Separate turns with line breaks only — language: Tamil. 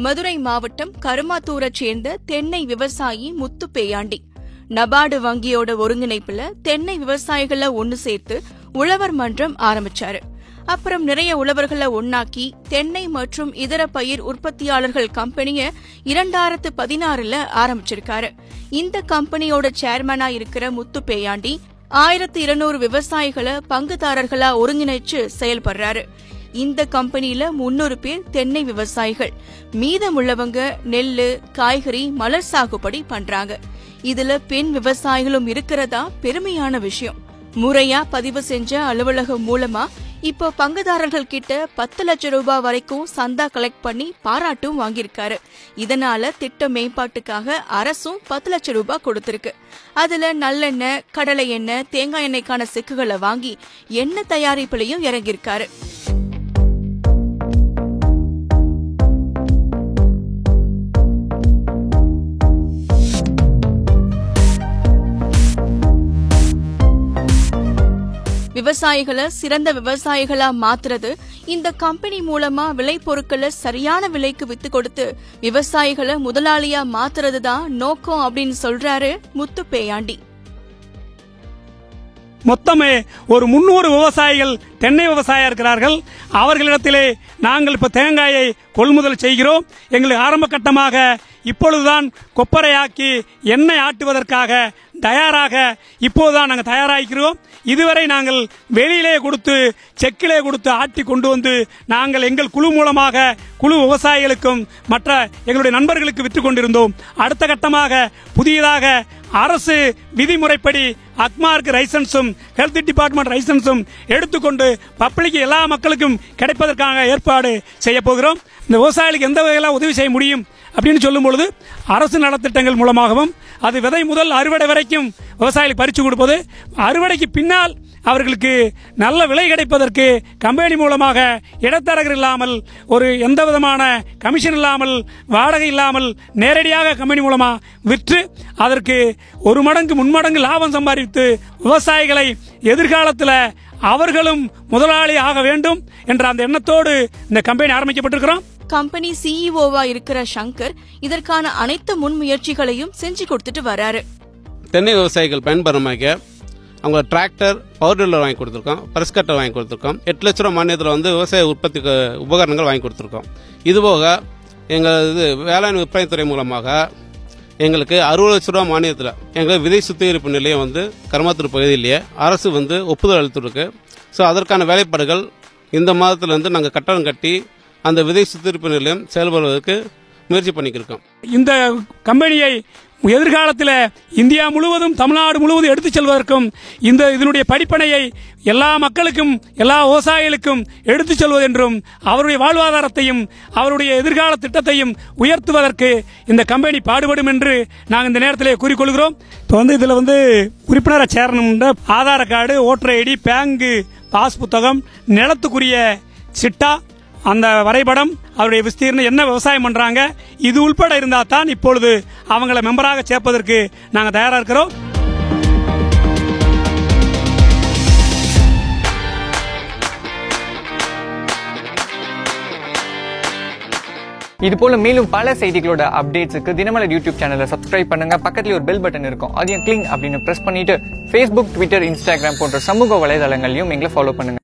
மதுரை மாவட்டம் கருமாத்தூரைச் சேர்ந்த தென்னை விவசாயி முத்து பேயாண்டி நபார்டு வங்கியோட ஒருங்கிணைப்புல தென்னை விவசாயிகளை ஒன்னு சேர்த்து உழவர் மன்றம் ஆரம்பிச்சாரு அப்புறம் நிறைய உழவர்களை ஒன்னாக்கி தென்னை மற்றும் இதர பயிர் உற்பத்தியாளர்கள் கம்பெனிய இரண்டாயிரத்து பதினாறுல ஆரம்பிச்சிருக்காரு இந்த கம்பெனியோட சேர்மனா இருக்கிற முத்து பேயாண்டி ஆயிரத்து இருநூறு விவசாயிகளை பங்குதாரர்களா ஒருங்கிணைச்சு செயல்படுறாரு இந்த கம்பெனில முன்னூறு பேர் தென்னை விவசாயிகள் மீதமுள்ளவங்க நெல்லு காய்கறி மலர் சாகுபடி பண்றாங்க இதுல பெண் விவசாயிகளும் இருக்கிறதா பெருமையான விஷயம் முறையா பதிவு செஞ்ச அலுவலகம் மூலமா இப்போ பங்குதாரர்கள் கிட்ட பத்து லட்சம் ரூபாய் வரைக்கும் சந்தா கலெக்ட் பண்ணி பாராட்டும் வாங்கியிருக்காரு இதனால திட்ட மேம்பாட்டுக்காக அரசும் பத்து லட்சம் ரூபாய் கொடுத்திருக்கு அதுல நல்லெண்ணெய் கடலை எண்ணெய் தேங்காய் எண்ணெய்க்கான செக்குகளை வாங்கி எண்ணெய் தயாரிப்புலயும் இறங்கியிருக்காரு விவசாயிகளை சிறந்த விவசாயிகளா மாத்துறது இந்த கம்பெனி மூலமா விளைபொருட்களை சரியான விலைக்கு வித்து கொடுத்து விவசாயிகளை முதலாளியா மாத்துறது தான் நோக்கம் அப்படின்னு சொல்றாரு முத்து பேயாண்டி
மொத்தமே ஒரு முன்னூறு விவசாயிகள் தென்னை விவசாயியா இருக்கிறார்கள் அவர்களிடத்திலே நாங்கள் இப்ப தேங்காயை கொள்முதல் செய்கிறோம் எங்களுக்கு ஆரம்ப கட்டமாக இப்பொழுதுதான் கொப்பரையாக்கி எண்ணெய் ஆட்டுவதற்காக தயாராக இப்போதுதான் நாங்கள் தயாராகிறோம் இதுவரை நாங்கள் வெளியிலே கொடுத்து செக்கிலே கொடுத்து ஆட்டி கொண்டு வந்து நாங்கள் எங்கள் குழு மூலமாக குழு விவசாயிகளுக்கும் மற்ற எங்களுடைய நண்பர்களுக்கு விற்று கொண்டிருந்தோம் அடுத்த கட்டமாக புதியதாக அரசு விதிமுறைப்படி அக்மார்க் லைசன்ஸும் ஹெல்த் டிபார்ட்மெண்ட் லைசன்ஸும் எடுத்துக்கொண்டு பப்ளிக் எல்லா மக்களுக்கும் கிடைப்பதற்காக ஏற்பாடு செய்ய போகிறோம் இந்த விவசாயிகளுக்கு எந்த வகையில் உதவி செய்ய முடியும் அப்படின்னு சொல்லும் பொழுது அரசு நலத்திட்டங்கள் மூலமாகவும் அது விதை முதல் அறுவடை வரைக்கும் விவசாயிகளுக்கு பறித்து கொடுப்பது அறுவடைக்கு பின்னால் அவர்களுக்கு நல்ல விலை கிடைப்பதற்கு கம்பெனி மூலமாக இடத்தரகர் இல்லாமல் ஒரு எந்த விதமான கமிஷன் இல்லாமல் வாடகை இல்லாமல் நேரடியாக கம்பெனி மூலமா விற்று அதற்கு ஒரு மடங்கு முன்மடங்கு லாபம் சம்பாதித்து விவசாயிகளை எதிர்காலத்தில் அவர்களும் முதலாளி ஆக வேண்டும் என்ற அந்த எண்ணத்தோடு இந்த கம்பெனி ஆரம்பிக்கப்பட்டிருக்கிறோம்
கம்பெனி சிஇஓவா இருக்கிற சங்கர் இதற்கான அனைத்து முன்முயற்சிகளையும் செஞ்சு கொடுத்துட்டு வராரு
தென்னை விவசாயிகள் பயன்பெறமாக அவங்க டிராக்டர் பவர் டில்லர் வாங்கி கொடுத்துருக்கோம் பிரஸ் கட்டர் வாங்கி கொடுத்துருக்கோம் எட்டு லட்ச ரூபா மானியத்தில் வந்து விவசாய உற்பத்திக்கு உபகரணங்கள் வாங்கி கொடுத்துருக்கோம் இதுபோக எங்கள் இது வேளாண் விற்பனைத்துறை மூலமாக எங்களுக்கு அறுபது லட்ச ரூபா மானியத்தில் எங்களுக்கு விதை சுத்திகரிப்பு நிலையம் வந்து கருமாத்தூர் பகுதியிலேயே அரசு வந்து ஒப்புதல் அளித்துருக்கு ஸோ அதற்கான வேலைப்பாடுகள் இந்த மாதத்துலேருந்து நாங்கள் கட்டணம் கட்டி அந்த விதை சுத்திகரிப்பு நிலையம் செயல்படுவதற்கு முயற்சி பண்ணிக்கிருக்கோம்
இந்த கம்பெனியை எதிர்காலத்தில் இந்தியா முழுவதும் தமிழ்நாடு முழுவதும் எடுத்துச் செல்வதற்கும் இந்த இதனுடைய படிப்பனையை எல்லா மக்களுக்கும் எல்லா விவசாயிகளுக்கும் எடுத்துச் செல்வது என்றும் அவருடைய வாழ்வாதாரத்தையும் அவருடைய எதிர்கால திட்டத்தையும் உயர்த்துவதற்கு இந்த கம்பெனி பாடுபடும் என்று நாங்கள் இந்த நேரத்தில் கூறிக்கொள்கிறோம் இப்போ வந்து இதில் வந்து உறுப்பினராக சேரணும்ன்ற Aadhaar card voter ID bank pass புத்தகம் நிலத்துக்குரிய சிட்டா அந்த வரைபடம் அவருடைய விஸ்தீர்ணம் என்ன விவசாயம் பண்றாங்க இது உள்பட இருந்தா தான் இப்பொழுது அவங்கள மெம்பராக சேர்ப்பதற்கு நாங்க தயாரா இருக்கிறோம்
இது போல மேலும் பல செய்திகளோட அப்டேட்ஸுக்கு தினமலர் யூடியூப் சேனலை சப்ஸ்கிரைப் பண்ணுங்க பக்கத்துல ஒரு பெல் பட்டன் இருக்கும் அதையும் கிளிங் அப்படின்னு பிரஸ் பண்ணிட்டு ஃபேஸ்புக் ட்விட்டர் இன்ஸ்டாகிராம் போன்ற சமூக வலைதளங்களையும் எங்களை ஃபாலோ பண்ணுங்க